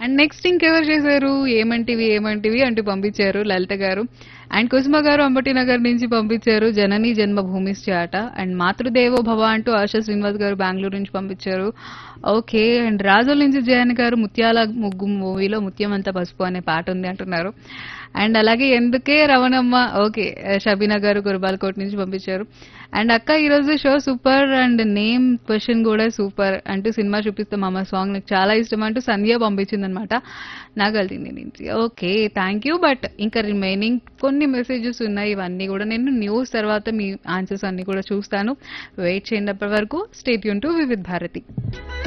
and next ఇంకెవరు చేశారు ఏమంటివి ఏమంటివి అంటూ పంపించారు లలిత గారు అండ్ కుసుమ గారు అంబటి నగర్ నుంచి పంపించారు జనని జన్మభూమి చాట అండ్ మాతృదేవో భవ అంటూ ఆశా శ్రీనివాస్ గారు బెంగళూరు నుంచి పంపించారు ఓకే అండ్ రాజోల్ నుంచి జయన్ గారు ముత్యాల ముగ్గు మూవీలో ముత్యం అంతా పసుపు అనే పాట ఉంది అంటున్నారు అండ్ అలాగే ఎందుకే రవణమ్మ ఓకే షబీనా గారు గురబాలకోట్ నుంచి పంపించారు అండ్ అక్క ఈరోజు show super and name question కూడా సూపర్ అంటూ సినిమా చూపిస్తాం అమ్మ సాంగ్ నాకు చాలా ఇష్టం అంటూ సంధ్య పంపించింది అనమాట నాగల్దింది నుంచి ఓకే థ్యాంక్ యూ బట్ ఇంకా రిమైనింగ్ కొన్ని మెసేజెస్ ఉన్నాయి ఇవన్నీ కూడా నేను న్యూస్ తర్వాత మీ ఆన్సర్స్ అన్ని కూడా చూస్తాను వెయిట్ చేయండి అప్పటి వరకు స్టేట్ యూన్ టు వివిధ్ భారతి